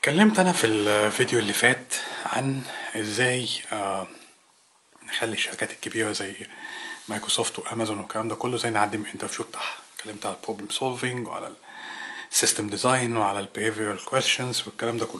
اتكلمت انا في الفيديو اللي فات عن ازاي آه، نخلي الشركات الكبيره زي مايكروسوفت وامازون والكلام ده كله زي نعدي من الانترفيو بتاعها اتكلمت على البروبلم سولفينج وعلى السيستم ديزاين وعلى البيهيفيرال كويشنز والكلام ده كله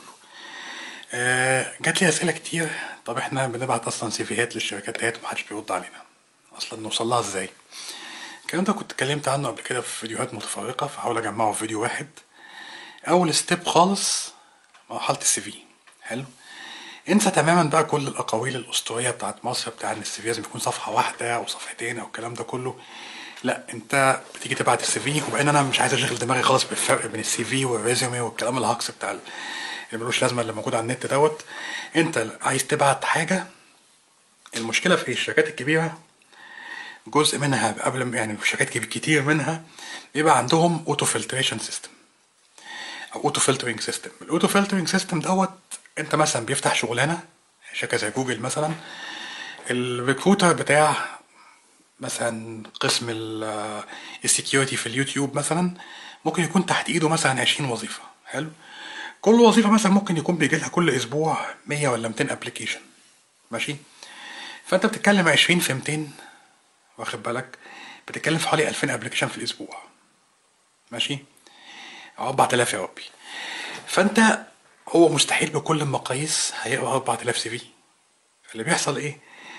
آه، جات لي اسئله كتير طب احنا بنبعت اصلا سيفيهات للشركات ديت ومحدش بيرد علينا اصلا نوصل لها ازاي الكلام ده كنت اتكلمت عنه قبل كده في فيديوهات متفرقه فحاول اجمعه في فيديو واحد اول ستيب خالص مرحله السي في حلو انسى تماما بقى كل الاقاويل الاسطوريه بتاعت مصر بتاع ان السي في لازم يكون صفحه واحده او صفحتين او الكلام ده كله لا انت بتيجي تبعت السي في وبعدين انا مش عايز اشغل دماغي خالص بالفرق بين السي في والريزومي والكلام الهكس بتاع ال- اللي ملوش لازمه اللي موجود على النت دوت انت عايز تبعت حاجه المشكله في الشركات الكبيره جزء منها قبل ما- يعني شركات كبير- كتير منها بيبقى عندهم اوتو فلتريشن سيستم او اوتو فلترنج سيستم الاوتو فلترنج سيستم دوت انت مثلا بيفتح شغلانه شركه زي جوجل مثلا الريكروتر بتاع مثلا قسم السكيورتي في اليوتيوب مثلا ممكن يكون تحت ايده مثلا 20 وظيفه حلو كل وظيفه مثلا ممكن يكون بيجي لها كل اسبوع 100 ولا 200 ابلكيشن ماشي فانت بتتكلم 20 في 200 واخد بالك بتتكلم في حوالي 2000 ابلكيشن في الاسبوع ماشي او 4000 يا ربي فانت هو مستحيل بكل المقاييس هيقرا 4000 سي في اللي بيحصل ايه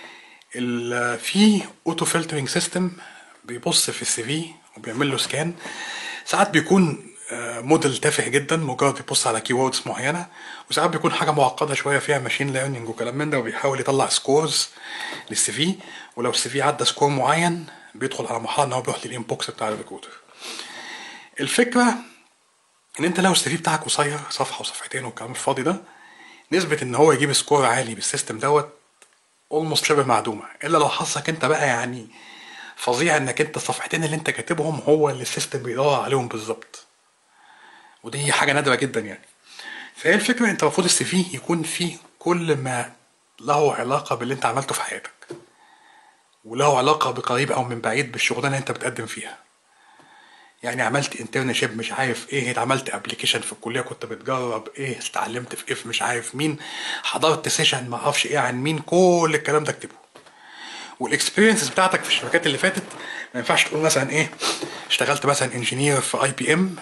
ال- في اوتو فلترنج سيستم بيبص في السي في وبيعمل له سكان ساعات بيكون آه، موديل تافه جدا مجرد بيبص على كي ووردز معينه وساعات بيكون حاجه معقده شويه فيها ماشين ليرنينج وكلام من ده وبيحاول يطلع سكورز للسي في ولو السي في عدى سكور معين بيدخل على مرحله ان هو بيروح للانبوكس بتاع الريكروتر الفكره ان انت لو السي في بتاعك قصير صفحه وصفحتين والكلام الفاضي ده نسبه ان هو يجيب سكور عالي بالسيستم دوت اولموست شبه معدومه الا لو حظك انت بقى يعني فظيع انك انت الصفحتين اللي انت كاتبهم هو اللي السيستم بيدور عليهم بالظبط ودي حاجه نادره جدا يعني فهي الفكره انت المفروض السي في يكون فيه كل ما له علاقه باللي انت عملته في حياتك وله علاقه بقريب او من بعيد بالشغلانه اللي انت بتقدم فيها يعني عملت انترنشيب مش عارف ايه عملت ابلكيشن في الكليه كنت بتجرب ايه اتعلمت في ايه في مش عارف مين حضرت سيشن ما اعرفش ايه عن مين كل الكلام ده اكتبه والاكسبيرينسز بتاعتك في الشركات اللي فاتت ما ينفعش تقول مثلا ايه اشتغلت مثلا انجينير في اي بي ام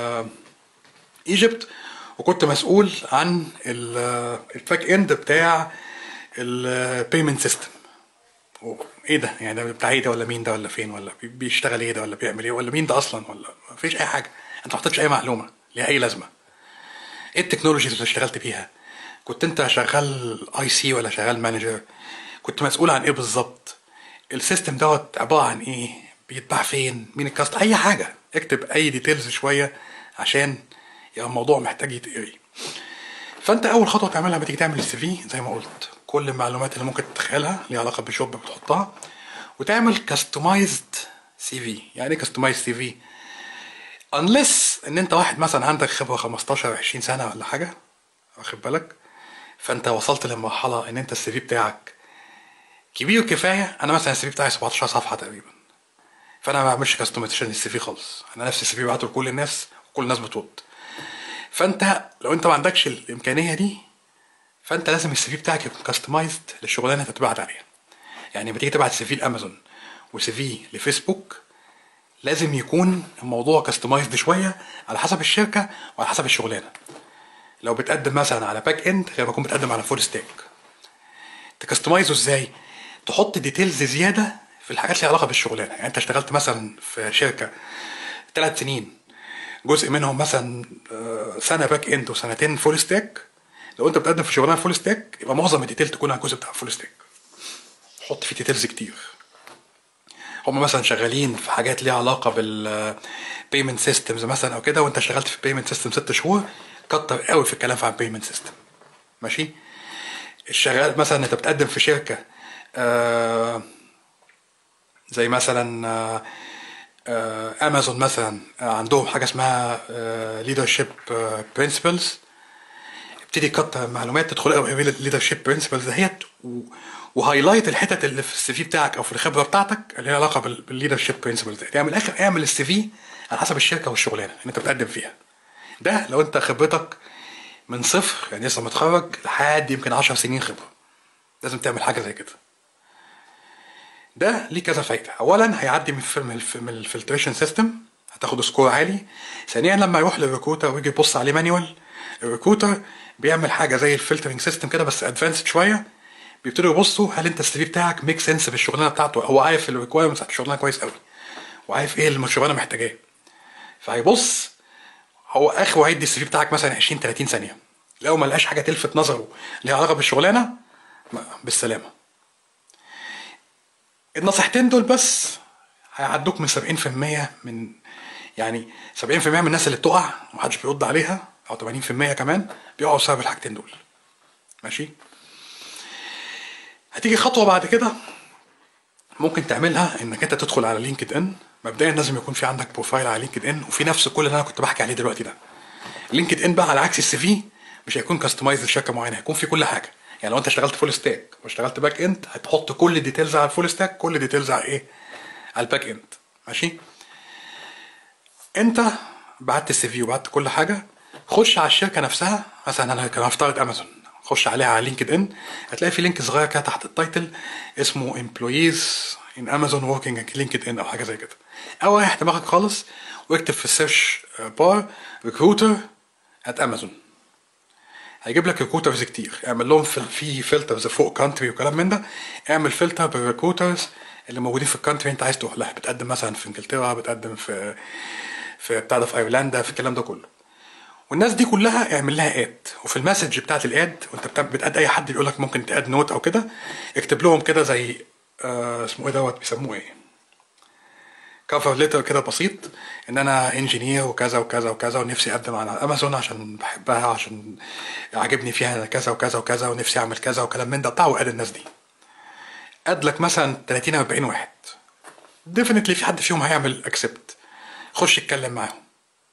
ايجيبت وكنت مسؤول عن ال- الباك اند بتاع البيمنت سيستم ايه ده يعني ده بتاع ايه ده ولا مين ده ولا فين ولا بي- بيشتغل ايه ده ولا بيعمل ايه ولا مين ده اصلا ولا ما فيش اي حاجه انت ما حطيتش اي معلومه ليها اي لازمه ايه التكنولوجيز اللي اشتغلت بيها كنت انت شغال اي سي ولا شغال مانجر كنت مسؤول عن ايه بالظبط السيستم دوت عباره عن ايه بيتباع فين مين الكاست اي حاجه اكتب اي ديتيلز شويه عشان يبقى الموضوع محتاج يتقري فانت اول خطوه تعملها لما تيجي تعمل السي في زي ما قلت كل المعلومات اللي ممكن تتخيلها ليها علاقه بالشوب بتحطها وتعمل كاستمايزد سي في يعني ايه كاستمايزد سي في unless ان انت واحد مثلا عندك خبره 15 20 سنه ولا حاجه واخد بالك فانت وصلت لمرحله ان انت السي في بتاعك كبير كفايه انا مثلا السي في بتاعي 17 صفحه تقريبا فانا ما بعملش كاستمايزيشن للسي في خالص انا نفس السي في بعته لكل الناس وكل الناس بترد فانت لو انت ما عندكش الامكانيه دي فانت لازم السي في بتاعك يكون كاستمايزد للشغلانه اللي انت بتبعت عليها يعني لما تيجي تبعت سي في لامازون وسي في لفيسبوك لازم يكون الموضوع كاستمايزد شويه على حسب الشركه وعلى حسب الشغلانه لو بتقدم مثلا على باك اند غير ما تكون بتقدم على فول ستاك تكستمايزه ازاي تحط ديتيلز زياده في الحاجات اللي لها علاقه بالشغلانه يعني انت اشتغلت مثلا في شركه ثلاث سنين جزء منهم مثلا آه، سنه باك اند وسنتين فول ستاك لو انت بتقدم في شغلانه فول ستاك يبقى معظم الديتيل تكون على الجزء بتاع الفول ستاك حط فيه ديتيلز كتير هم مثلا شغالين في حاجات ليها علاقه بالبيمنت سيستمز مثلا او كده وانت اشتغلت في بيمنت سيستم ست شهور كتر قوي في الكلام في البيمنت سيستم ماشي الشغال مثلا انت بتقدم في شركه آه زي مثلا آه آه امازون مثلا آه عندهم حاجه اسمها ليدرشيب برنسبلز ابتدي كتر معلومات تدخل قوي الليدرشيب برنسبلز دهيت و- وهايلايت الحتت اللي في السي في بتاعك او في الخبره بتاعتك اللي ليها علاقه بالليدرشيب برنسبلز ديت يعني من الاخر اعمل السي في على حسب الشركه والشغلانه اللي انت بتقدم فيها ده لو انت خبرتك من صفر يعني لسه متخرج لحد يمكن 10 سنين خبره لازم تعمل حاجه زي كده ده ليه كذا فايده اولا هيعدي من الف- من الف- من الفلتريشن سيستم هتاخد سكور عالي ثانيا لما يروح للريكروتر ويجي يبص عليه مانيوال الريكروتر بيعمل حاجه زي الفلترنج سيستم كده بس ادفانسد شويه بيبتدوا يبصوا هل انت السي في بتاعك ميك سنس في الشغلانه بتاعته هو عارف الريكوايرمنتس بتاعت الشغلانه كويس قوي وعارف ايه اللي الشغلانه محتاجاه فهيبص هو اخره هيدي السي في بتاعك مثلا 20 30 ثانيه لو ما لقاش حاجه تلفت نظره ليها علاقه بالشغلانه ما- بالسلامه النصيحتين دول بس هيعدوك من 70% من يعني 70% من الناس اللي بتقع ومحدش بيرد عليها او 80% كمان بيقعوا بسبب الحاجتين دول ماشي هتيجي خطوه بعد كده ممكن تعملها انك انت تدخل على لينكد ان مبدئيا لازم يكون في عندك بروفايل على لينكد ان وفي نفس كل اللي انا كنت بحكي عليه دلوقتي ده لينكد ان بقى على عكس السي في مش هيكون كاستمايز لشركه معينه هيكون في كل حاجه يعني لو انت اشتغلت فول ستاك واشتغلت باك اند هتحط كل الديتيلز على الفول ستاك كل الديتيلز على ايه على الباك اند ماشي انت بعت السي في وبعت كل حاجه خش على الشركه نفسها مثلا انا كان هفترض امازون خش عليها على لينكد ان هتلاقي في لينك صغير كده تحت التايتل اسمه امبلويز ان امازون وركينج لينكد ان او حاجه زي كده او ريح دماغك خالص واكتب في السيرش بار ريكروتر ات امازون هيجيب لك ريكروترز كتير اعمل لهم في في فلترز فوق كانتري وكلام من ده اعمل فلتر بالريكروترز اللي موجودين في الكانتري انت عايز تروح لها بتقدم مثلا في انجلترا بتقدم في في بتاع ده في ايرلندا في الكلام ده كله والناس دي كلها اعمل لها اد وفي المسج بتاعت الاد وانت بتعمل- بتاد اي حد بيقول لك ممكن تاد نوت او كده اكتب لهم كده زي آه اسمه ايه دوت بيسموه ايه كفر ليتر كده بسيط ان انا انجينير وكذا وكذا وكذا ونفسي اقدم على امازون عشان بحبها عشان عاجبني فيها كذا وكذا وكذا ونفسي اعمل كذا وكلام من ده بتاع وقال الناس دي قد لك مثلا 30 او 40 واحد ديفنتلي في حد فيهم هيعمل اكسبت خش اتكلم معاهم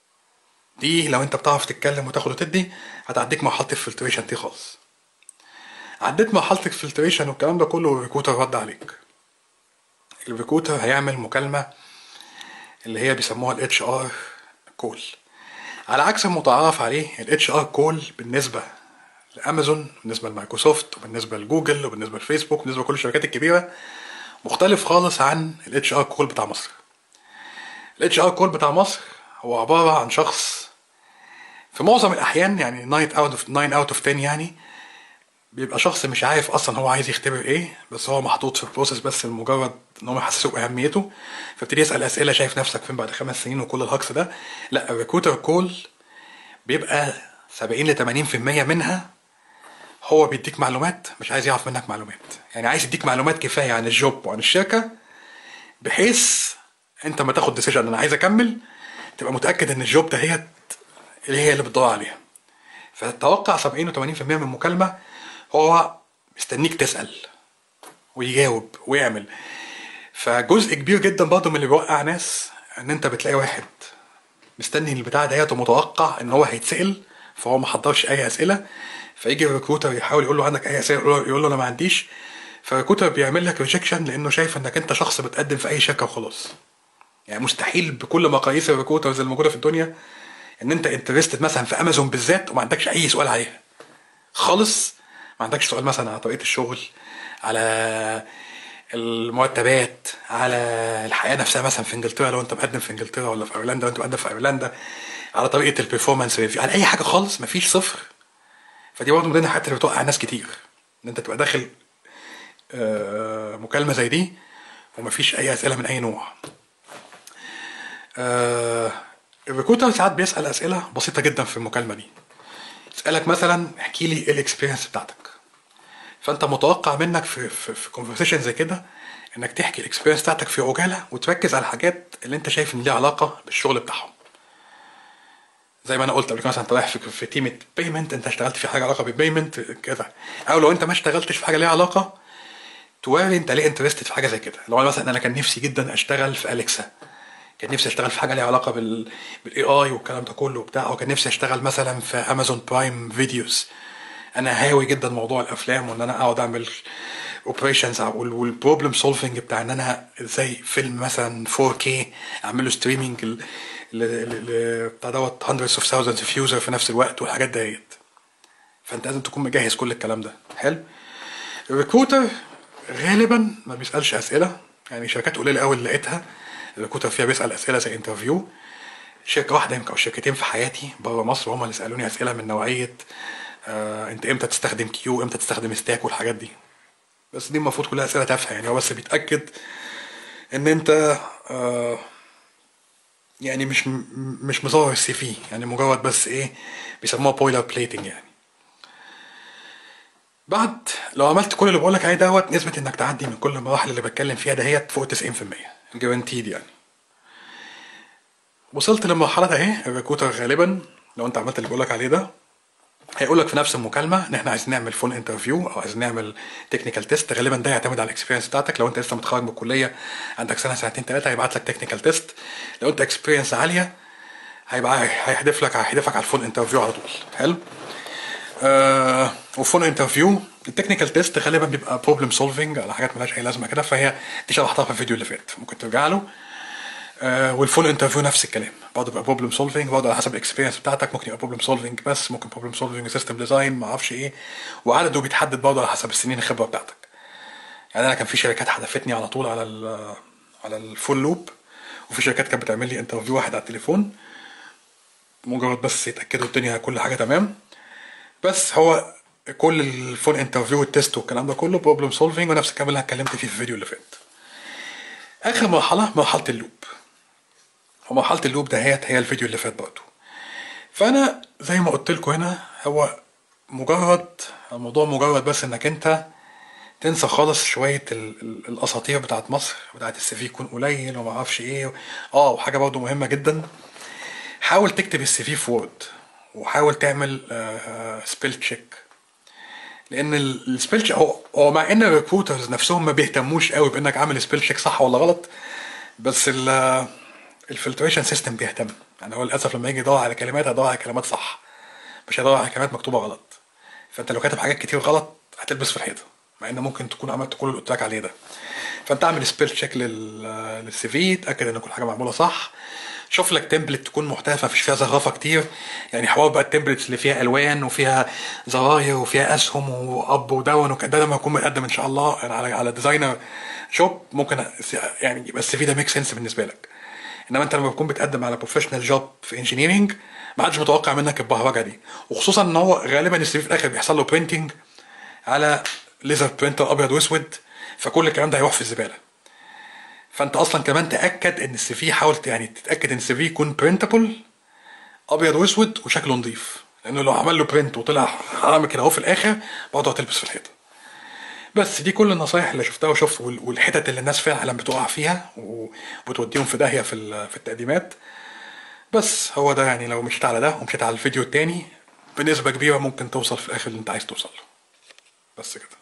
دي لو انت بتعرف تتكلم وتاخد وتدي هتعديك مرحله الفلتريشن دي خالص عديت مرحله الفلتريشن والكلام ده كله والريكروتر رد عليك الريكروتر هيعمل مكالمه اللي هي بيسموها الاتش ار كول على عكس المتعارف عليه الاتش ار كول بالنسبه لامازون بالنسبه لمايكروسوفت وبالنسبه لجوجل وبالنسبه لفيسبوك وبالنسبه لكل الشركات الكبيره مختلف خالص عن الاتش ار كول بتاع مصر الاتش ار كول بتاع مصر هو عباره عن شخص في معظم الاحيان يعني 9 اوت اوف 9 اوت اوف 10 يعني بيبقى شخص مش عارف اصلا هو عايز يختبر ايه بس هو محطوط في البروسيس بس لمجرد ان هو يحسسه باهميته فابتدي يسال اسئله شايف نفسك فين بعد خمس سنين وكل الهكس ده لا الريكروتر كول بيبقى 70 ل 80% منها هو بيديك معلومات مش عايز يعرف منك معلومات يعني عايز يديك معلومات كفايه عن الجوب وعن الشركه بحيث انت ما تاخد ديسيجن انا عايز اكمل تبقى متاكد ان الجوب دهيت اللي هي اللي بتدور عليها فتوقع 70 و 80% من المكالمه هو مستنيك تسال ويجاوب ويعمل فجزء كبير جدا برضه من اللي بيوقع ناس ان انت بتلاقي واحد مستني البتاع ديت ومتوقع ان هو هيتسال فهو ما حضرش اي اسئله فيجي الريكروتر يحاول يقول له عندك اي اسئله يقول له- يقول له انا ما عنديش فالريكروتر بيعمل لك ريجكشن لانه شايف انك انت شخص بتقدم في اي شركه وخلاص يعني مستحيل بكل مقاييس الريكروترز الموجوده في الدنيا ان انت انترستد مثلا في امازون بالذات وما عندكش اي سؤال عليها خالص ما عندكش سؤال مثلا على طريقه الشغل على المرتبات على الحياه نفسها مثلا في انجلترا لو انت مقدم في انجلترا ولا في ايرلندا لو انت مقدم في ايرلندا على طريقه البرفورمانس ريفيو على اي حاجه خالص مفيش صفر فدي برضه من ضمن الحاجات اللي بتوقع ناس كتير ان انت تبقى داخل آه، مكالمه زي دي ومفيش اي اسئله من اي نوع آه، الريكروتر ساعات بيسال اسئله بسيطه جدا في المكالمه دي يسالك مثلا احكي لي ايه الاكسبيرينس بتاعتك فانت متوقع منك في في, في كونفرسيشن زي كده انك تحكي الاكسبيرينس بتاعتك في عجاله وتركز على الحاجات اللي انت شايف ان ليها علاقه بالشغل بتاعهم زي ما انا قلت قبل كده مثلا انت رايح في في تيمة بيمنت انت اشتغلت في حاجه علاقه بالبيمنت كده او لو انت ما اشتغلتش في حاجه ليها علاقه توري انت ليه انترستد في حاجه زي كده لو انا مثلا انا كان نفسي جدا اشتغل في اليكسا كان نفسي اشتغل في حاجه ليها علاقه بال بالاي اي والكلام ده كله وبتاع او كان نفسي اشتغل مثلا في امازون برايم فيديوز انا هاوي جدا موضوع الافلام وان انا اقعد اعمل اوبريشنز والبروبلم سولفنج بتاع ان انا ازاي فيلم مثلا 4K اعمل له ستريمنج بتاع دوت hundreds of thousands of user في نفس الوقت والحاجات ديت فانت لازم تكون مجهز كل الكلام ده حلو الريكروتر غالبا ما بيسالش اسئله يعني شركات قليله قوي اللي لقيتها الريكروتر فيها بيسال اسئله زي انترفيو شركه واحده يمكن او شركتين في حياتي بره مصر هم اللي سالوني اسئله من نوعيه آه انت امتى تستخدم كيو امتى تستخدم ستاك والحاجات دي بس دي المفروض كلها اسئله تافهه يعني هو بس بيتاكد ان انت آه يعني مش مش مزور السي في يعني مجرد بس ايه بيسموها بويلر بليتنج يعني بعد لو عملت كل اللي بقولك عليه دوت نسبة انك تعدي من كل المراحل اللي بتكلم فيها دهيت فوق 90% جرانتيد يعني وصلت للمرحلة ده اهي الريكروتر غالبا لو انت عملت اللي بقولك عليه ده هيقولك في نفس المكالمة ان احنا عايزين نعمل فون انترفيو او عايزين نعمل تكنيكال تيست غالبا ده يعتمد على الاكسبيرينس بتاعتك لو انت لسه متخرج من الكلية عندك سنة سنتين ثلاثة هيبعت لك تكنيكال تيست لو انت اكسبيرينس عالية هيبقى هيحدف لك هيحدفك على الفون انترفيو على طول حلو آه وفون انترفيو التكنيكال تيست غالبا بيبقى بروبلم سولفنج على حاجات ملهاش اي لازمه كده فهي دي شرحتها في الفيديو اللي فات ممكن ترجع له آه والفول انترفيو نفس الكلام برضه بيبقى بروبلم سولفنج برضه على حسب الاكسبيرينس بتاعتك ممكن يبقى بروبلم سولفنج بس ممكن بروبلم سولفنج سيستم ديزاين ما اعرفش ايه وعدده بيتحدد برضه على حسب السنين الخبره بتاعتك يعني انا كان في شركات حذفتني على طول على ال على الفول لوب وفي شركات كانت بتعمل لي انترفيو واحد على التليفون مجرد بس يتاكدوا الدنيا كل حاجه تمام بس هو كل الفول انترفيو والتيست والكلام ده كله بروبلم سولفنج ونفس الكلام اللي انا اتكلمت فيه في الفيديو اللي فات اخر مرحله مرحله اللوب ومرحله اللوب دهيت هي الفيديو اللي فات برضه فانا زي ما قلت لكم هنا هو مجرد الموضوع مجرد بس انك انت تنسى خالص شويه ال- ال- الاساطير بتاعت مصر بتاعت السي في يكون قليل وما اعرفش ايه اه وحاجه برضه مهمه جدا حاول تكتب السي في في وورد وحاول تعمل سبيل تشيك لان السبيل تشيك هو هو مع ان الريكروترز نفسهم ما بيهتموش قوي بانك عامل سبيل تشيك صح ولا غلط بس الفلتريشن سيستم بيهتم يعني هو للاسف لما يجي يدور على كلمات هيدور على كلمات صح مش هيدور على كلمات مكتوبه غلط فانت لو كاتب حاجات كتير غلط هتلبس في الحيطه مع ان ممكن تكون عملت كل اللي قلت لك عليه ده فانت اعمل سبيل تشيك للسي في اتاكد ان كل حاجه معموله صح شوف لك تمبلت تكون محترفه مفيش فيها زخرفه كتير يعني حوار بقى التمبلتس اللي فيها الوان وفيها زراير وفيها اسهم واب وداون وكده ده لما يكون متقدم ان شاء الله يعني على على ديزاينر شوب ممكن يعني يبقى السي في ده ميك سنس بالنسبه لك انما انت لما بتكون بتقدم على بروفيشنال جوب في انجينيرنج ما حدش متوقع منك البهرجه دي وخصوصا ان هو غالبا السي في في الاخر بيحصل له برينتنج على ليزر برينتر ابيض واسود فكل الكلام ده هيروح في الزباله فانت اصلا كمان تاكد ان السي في حاول يعني تتاكد ان السي في يكون برينتابل ابيض واسود وشكله نظيف لانه لو عمل له برنت وطلع حرام كده اهو في الاخر برضه هتلبس في الحيطه بس دي كل النصايح اللي شفتها وشفت وال- والحتت اللي الناس فعلا بتقع فيها وبتوديهم في داهيه في ال- في التقديمات بس هو ده يعني لو مشيت على ده ومشيت على الفيديو التاني بنسبه كبيره ممكن توصل في الاخر اللي انت عايز توصل له بس كده